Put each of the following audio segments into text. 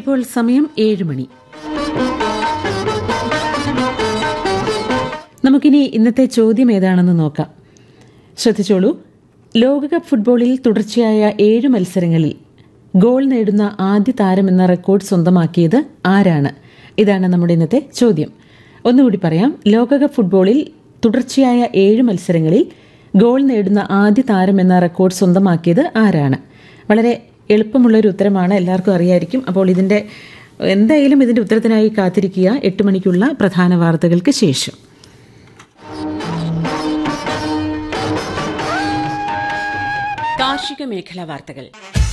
ഇപ്പോൾ സമയം ഏഴ് മണി നമുക്കിനി ഇന്നത്തെ ചോദ്യം ഏതാണെന്ന് നോക്കാം ശ്രദ്ധിച്ചോളൂ ലോകകപ്പ് ഫുട്ബോളിൽ തുടർച്ചയായ ഏഴ് മത്സരങ്ങളിൽ ഗോൾ നേടുന്ന ആദ്യ താരമെന്ന റെക്കോർഡ് സ്വന്തമാക്കിയത് ആരാണ് ഇതാണ് നമ്മുടെ ഇന്നത്തെ ചോദ്യം ഒന്നുകൂടി പറയാം ലോകകപ്പ് ഫുട്ബോളിൽ തുടർച്ചയായ ഏഴ് മത്സരങ്ങളിൽ ഗോൾ നേടുന്ന ആദ്യ താരമെന്ന റെക്കോർഡ് സ്വന്തമാക്കിയത് ആരാണ് വളരെ എളുപ്പമുള്ളൊരു ഉത്തരമാണ് എല്ലാവർക്കും അറിയായിരിക്കും അപ്പോൾ ഇതിൻ്റെ എന്തായാലും ഇതിൻ്റെ ഉത്തരത്തിനായി കാത്തിരിക്കുക എട്ട് മണിക്കുള്ള പ്രധാന വാർത്തകൾക്ക് ശേഷം കാർഷിക മേഖലാ വാർത്തകൾ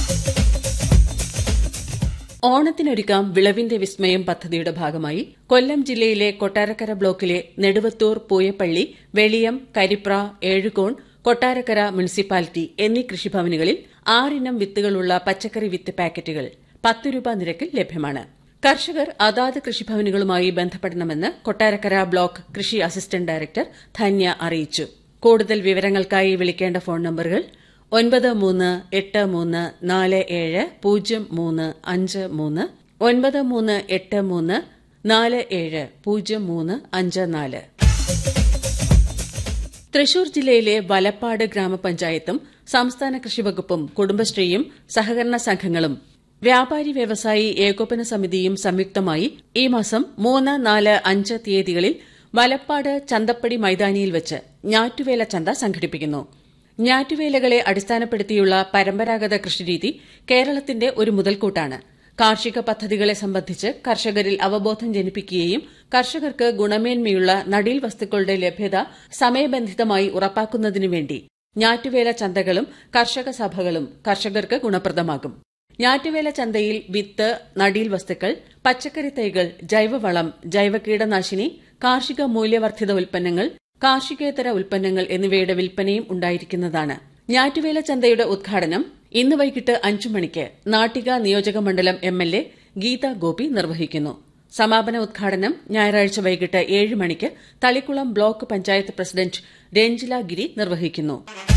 ഓണത്തിനൊരുക്കാം വിളവിന്റെ വിസ്മയം പദ്ധതിയുടെ ഭാഗമായി കൊല്ലം ജില്ലയിലെ കൊട്ടാരക്കര ബ്ലോക്കിലെ നെടുവത്തൂർ പൂയപ്പള്ളി വെളിയം കരിപ്ര ഏഴുകോൺ കൊട്ടാരക്കര മുനിസിപ്പാലിറ്റി എന്നീ കൃഷിഭവനുകളിൽ ആറിനം വിത്തുകളുള്ള പച്ചക്കറി വിത്ത് പാക്കറ്റുകൾ പത്ത് രൂപ നിരക്കിൽ ലഭ്യമാണ് കർഷകർ അതാത് കൃഷിഭവനുകളുമായി ബന്ധപ്പെടണമെന്ന് കൊട്ടാരക്കര ബ്ലോക്ക് കൃഷി അസിസ്റ്റന്റ് ഡയറക്ടർ ധന്യ അറിയിച്ചു കൂടുതൽ വിവരങ്ങൾക്കായി വിളിക്കേണ്ട ഫോൺ നമ്പറുകൾ ഒൻപത് മൂന്ന് എട്ട് മൂന്ന് നാല് ഏഴ് പൂജ്യം മൂന്ന് അഞ്ച് മൂന്ന് ഒൻപത് മൂന്ന് എട്ട് മൂന്ന് നാല് ഏഴ് പൂജ്യം മൂന്ന് അഞ്ച് നാല് തൃശൂർ ജില്ലയിലെ വലപ്പാട് ഗ്രാമപഞ്ചായത്തും സംസ്ഥാന കൃഷിവകുപ്പും കുടുംബശ്രീയും സഹകരണ സംഘങ്ങളും വ്യാപാരി വ്യവസായി ഏകോപന സമിതിയും സംയുക്തമായി ഈ മാസം മൂന്ന് നാല് അഞ്ച് തീയതികളിൽ വലപ്പാട് ചന്തപ്പടി മൈതാനിയിൽ വെച്ച് ഞാറ്റുവേല ചന്ത സംഘടിപ്പിക്കുന്നു ഞാറ്റുവേലകളെ അടിസ്ഥാനപ്പെടുത്തിയുള്ള പരമ്പരാഗത കൃഷിരീതി കേരളത്തിന്റെ ഒരു മുതൽക്കൂട്ടാണ് കാർഷിക പദ്ധതികളെ സംബന്ധിച്ച് കർഷകരിൽ അവബോധം ജനിപ്പിക്കുകയും കർഷകർക്ക് ഗുണമേന്മയുള്ള നടീൽ വസ്തുക്കളുടെ ലഭ്യത സമയബന്ധിതമായി ഉറപ്പാക്കുന്നതിനു വേണ്ടി ഞാറ്റുവേല ചന്തകളും കർഷക സഭകളും കർഷകർക്ക് ഗുണപ്രദമാകും ഞാറ്റുവേല ചന്തയിൽ വിത്ത് നടീൽ വസ്തുക്കൾ പച്ചക്കറി തൈകൾ ജൈവവളം ജൈവ കീടനാശിനി കാർഷിക മൂല്യവർദ്ധിത ഉൽപ്പന്നങ്ങൾ കാർഷികേതര ഉൽപ്പന്നങ്ങൾ എന്നിവയുടെ വിൽപ്പനയും ഉണ്ടായിരിക്കുന്നതാണ് ഞാറ്റുവേല ചന്തയുടെ ഉദ്ഘാടനം ഇന്ന് വൈകിട്ട് അഞ്ചു മണിക്ക് നാട്ടിക നിയോജക മണ്ഡലം M L A Geetha Gopi നിർവഹിക്കുന്നു സമാപന ഉദ്ഘാടനം ഞായറാഴ്ച വൈകിട്ട് ഏഴ് മണിക്ക് തളിക്കുളം ബ്ലോക്ക് പഞ്ചായത്ത് പ്രസിഡന്റ് രഞ്ജില ഗിരി നിർവഹിക്കുന്നു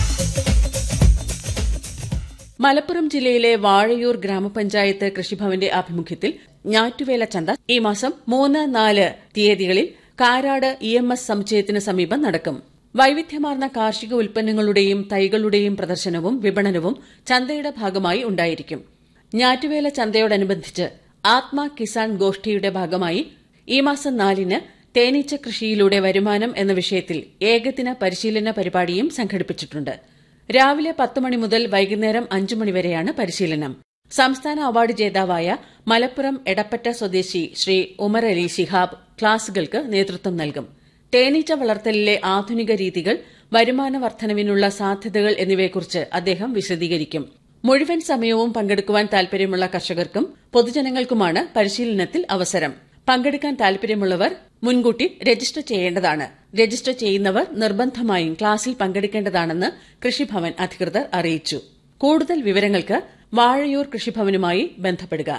മലപ്പുറം ജില്ലയിലെ വാഴയൂർ ഗ്രാമപഞ്ചായത്ത് കൃഷിഭവന്റെ ആഭിമുഖ്യത്തിൽ ഞാറ്റുവേല ചന്ത ഈ മാസം മൂന്ന് നാല് തീയതികളിൽ കാരാട് ഇ എം എസ് സമുച്ചയത്തിന് സമീപം നടക്കും വൈവിധ്യമാർന്ന കാർഷിക ഉൽപ്പന്നങ്ങളുടെയും തൈകളുടെയും പ്രദർശനവും വിപണനവും ചന്തയുടെ ഭാഗമായി ഉണ്ടായിരിക്കും ഞാറ്റുവേല ചന്തയോടനുബന്ധിച്ച് ആത്മ കിസാൻ ഗോഷ്ഠിയുടെ ഭാഗമായി ഈ മാസം നാലിന് തേനീച്ച കൃഷിയിലൂടെ വരുമാനം എന്ന വിഷയത്തിൽ ഏകദിന പരിശീലന പരിപാടിയും സംഘടിപ്പിച്ചിട്ടുണ്ട് രാവിലെ പത്ത് മണി മുതൽ വൈകുന്നേരം അഞ്ചു മണിവരെയാണ് പരിശീലനം സംസ്ഥാന അവാർഡ് ജേതാവായ മലപ്പുറം എടപ്പറ്റ സ്വദേശി ശ്രീ ഉമർ അലി ശിഹാബ് ക്ലാസുകൾക്ക് നേതൃത്വം നൽകും തേനീച്ച വളർത്തലിലെ ആധുനിക രീതികൾ വരുമാന വർധനവിനുള്ള സാധ്യതകൾ എന്നിവയെക്കുറിച്ച് അദ്ദേഹം വിശദീകരിക്കും മുഴുവൻ സമയവും പങ്കെടുക്കുവാൻ താൽപര്യമുള്ള കർഷകർക്കും പൊതുജനങ്ങൾക്കുമാണ് പരിശീലനത്തിൽ അവസരം പങ്കെടുക്കാൻ താൽപര്യമുള്ളവർ മുൻകൂട്ടി രജിസ്റ്റർ ചെയ്യേണ്ടതാണ് രജിസ്റ്റർ ചെയ്യുന്നവർ നിർബന്ധമായും ക്ലാസിൽ പങ്കെടുക്കേണ്ടതാണെന്ന് കൃഷിഭവൻ അധികൃതർ അറിയിച്ചു കൂടുതൽ വിവരങ്ങൾക്ക് വാഴയൂർ കൃഷിഭവനുമായി ബന്ധപ്പെടുക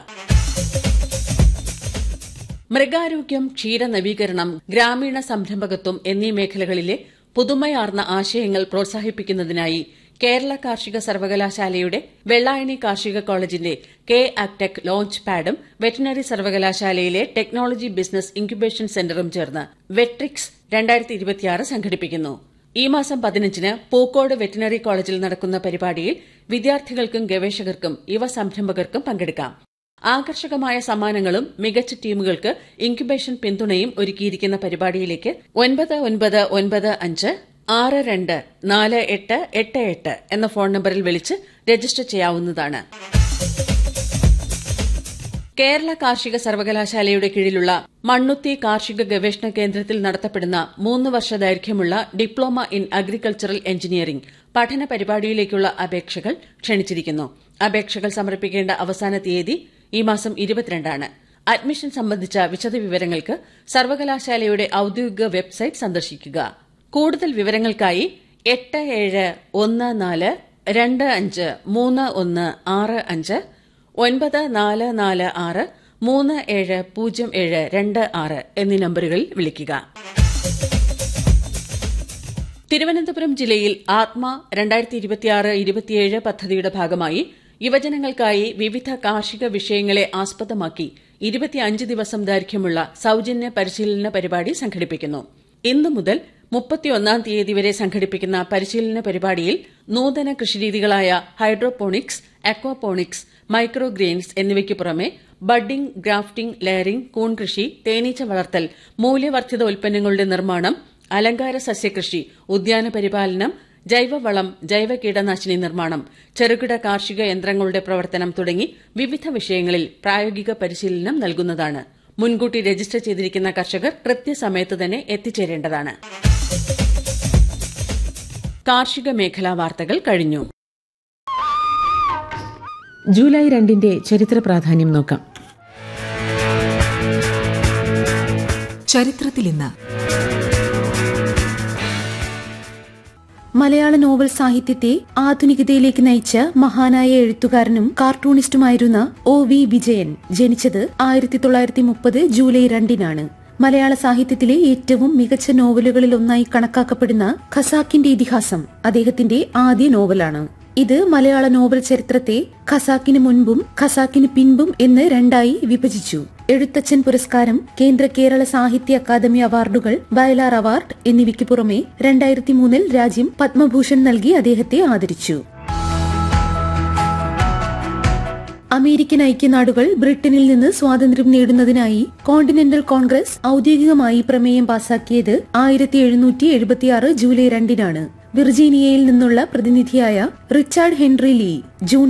മൃഗാരോഗ്യം ക്ഷീരനവീകരണം ഗ്രാമീണ സംരംഭകത്വം എന്നീ മേഖലകളിലെ പുതുമയാർന്ന ആശയങ്ങൾ പ്രോത്സാഹിപ്പിക്കുന്നതിനായി കേരള കാർഷിക സർവകലാശാലയുടെ വെള്ളായണി കാർഷിക കോളേജിന്റെ കെ ആക്ടെക് ലോഞ്ച് പാഡും വെറ്റിനറി സർവകലാശാലയിലെ ടെക്നോളജി ബിസിനസ് ഇൻക്യുബേഷൻ സെന്ററും ചേർന്ന് വെട്രിക്സ് സംഘടിപ്പിക്കുന്നു ഈ മാസം പതിനഞ്ചിന് പൂക്കോട് വെറ്റിനറി കോളേജിൽ നടക്കുന്ന പരിപാടിയിൽ വിദ്യാർത്ഥികൾക്കും ഗവേഷകർക്കും യുവ സംരംഭകർക്കും പങ്കെടുക്കാം ആകർഷകമായ സമ്മാനങ്ങളും മികച്ച ടീമുകൾക്ക് ഇൻക്യുബേഷൻ പിന്തുണയും ഒരുക്കിയിരിക്കുന്ന പരിപാടിയിലേക്ക് ഒൻപത് ഒൻപത് ഒൻപത് അഞ്ച് ആറ് രണ്ട് നാല് എട്ട് എട്ട് എട്ട് എന്ന ഫോൺ നമ്പറിൽ വിളിച്ച് രജിസ്റ്റർ ചെയ്യാവുന്നതാണ് കേരള കാർഷിക സർവകലാശാലയുടെ കീഴിലുള്ള മണ്ണുത്തി കാർഷിക ഗവേഷണ കേന്ദ്രത്തിൽ നടത്തപ്പെടുന്ന മൂന്ന് വർഷ ദൈർഘ്യമുള്ള ഡിപ്ലോമ ഇൻ അഗ്രികൾച്ചറൽ എഞ്ചിനീയറിംഗ് പഠന പരിപാടിയിലേക്കുള്ള അപേക്ഷകൾ ക്ഷണിച്ചിരിക്കുന്നു അപേക്ഷകൾ സമർപ്പിക്കേണ്ട അവസാന തീയതി ഈ മാസം ഇരുപത്തിരണ്ടാണ് അഡ്മിഷൻ സംബന്ധിച്ച വിശദവിവരങ്ങൾക്ക് സർവകലാശാലയുടെ ഔദ്യോഗിക വെബ്സൈറ്റ് സന്ദർശിക്കുക കൂടുതൽ വിവരങ്ങൾക്കായി എട്ട് ഏഴ് ഒന്ന് നാല് രണ്ട് അഞ്ച് മൂന്ന് ഒന്ന് ആറ് അഞ്ച് ഒൻപത് നാല് നാല് ആറ് മൂന്ന് ഏഴ് പൂജ്യം ഏഴ് രണ്ട് ആറ് എന്നീ നമ്പറുകളിൽ വിളിക്കുക തിരുവനന്തപുരം ജില്ലയിൽ ആത്മ രണ്ടായിരത്തി ഇരുപത്തിയാറ് ഇരുപത്തിയേഴ് പദ്ധതിയുടെ ഭാഗമായി യുവജനങ്ങൾക്കായി വിവിധ കാർഷിക വിഷയങ്ങളെ ആസ്പദമാക്കി ഇരുപത്തിയഞ്ച് ദിവസം ദൈർഘ്യമുള്ള സൌജന്യ പരിശീലന പരിപാടി സംഘടിപ്പിക്കുന്നു ഇന്നു മുതൽ മുപ്പത്തിയൊന്നാം തീയതി വരെ സംഘടിപ്പിക്കുന്ന പരിശീലന പരിപാടിയിൽ നൂതന കൃഷിരീതികളായ ഹൈഡ്രോപോണിക്സ് അക്വാപോണിക്സ് മൈക്രോ ഗ്രെയിൻസ് എന്നിവയ്ക്ക് പുറമെ ബഡ്ഡിംഗ് ഗ്രാഫ്റ്റിംഗ് ലെയറിംഗ് കൂൺകൃഷി തേനീച്ച വളർത്തൽ മൂല്യവർദ്ധിത ഉൽപ്പന്നങ്ങളുടെ നിർമ്മാണം അലങ്കാര സസ്യകൃഷി ഉദ്യാന പരിപാലനം ജൈവവളം ജൈവ കീടനാശിനി നിർമ്മാണം ചെറുകിട കാർഷിക യന്ത്രങ്ങളുടെ പ്രവർത്തനം തുടങ്ങി വിവിധ വിഷയങ്ങളിൽ പ്രായോഗിക പരിശീലനം നൽകുന്നതാണ് മുൻകൂട്ടി രജിസ്റ്റർ ചെയ്തിരിക്കുന്ന കർഷകർ കൃത്യസമയത്ത് തന്നെ എത്തിച്ചേരേണ്ടതാണ് കാർഷിക മേഖലാ വാർത്തകൾ കഴിഞ്ഞു ജൂലൈ രണ്ടിന്റെ ചരിത്ര പ്രാധാന്യം നോക്കാം ചരിത്രത്തിൽ ഇന്ന് മലയാള നോവൽ സാഹിത്യത്തെ ആധുനികതയിലേക്ക് നയിച്ച മഹാനായ എഴുത്തുകാരനും കാർട്ടൂണിസ്റ്റുമായിരുന്ന ഒ വി വിജയൻ ജനിച്ചത് ആയിരത്തി തൊള്ളായിരത്തി മുപ്പത് ജൂലൈ രണ്ടിനാണ് മലയാള സാഹിത്യത്തിലെ ഏറ്റവും മികച്ച നോവലുകളിൽ ഒന്നായി കണക്കാക്കപ്പെടുന്ന ഖസാക്കിന്റെ ഇതിഹാസം അദ്ദേഹത്തിന്റെ ആദ്യ നോവലാണ് ഇത് മലയാള നോവൽ ചരിത്രത്തെ ഖസാക്കിന് മുൻപും ഖസാക്കിന് പിൻപും എന്ന് രണ്ടായി വിഭജിച്ചു എഴുത്തച്ഛൻ പുരസ്കാരം കേന്ദ്ര കേരള സാഹിത്യ അക്കാദമി അവാർഡുകൾ വയലാർ അവാർഡ് എന്നിവയ്ക്ക് പുറമെ രണ്ടായിരത്തി മൂന്നിൽ രാജ്യം പത്മഭൂഷൺ നൽകി അദ്ദേഹത്തെ ആദരിച്ചു അമേരിക്കൻ ഐക്യനാടുകൾ ബ്രിട്ടനിൽ നിന്ന് സ്വാതന്ത്ര്യം നേടുന്നതിനായി കോണ്ടിനെന്റൽ കോൺഗ്രസ് ഔദ്യോഗികമായി പ്രമേയം പാസാക്കിയത് ആയിരത്തി എഴുന്നൂറ്റി എഴുപത്തിയാറ് ജൂലൈ രണ്ടിനാണ് വിർജീനിയയിൽ നിന്നുള്ള പ്രതിനിധിയായ റിച്ചാർഡ് ഹെൻറി ലീ ജൂൺ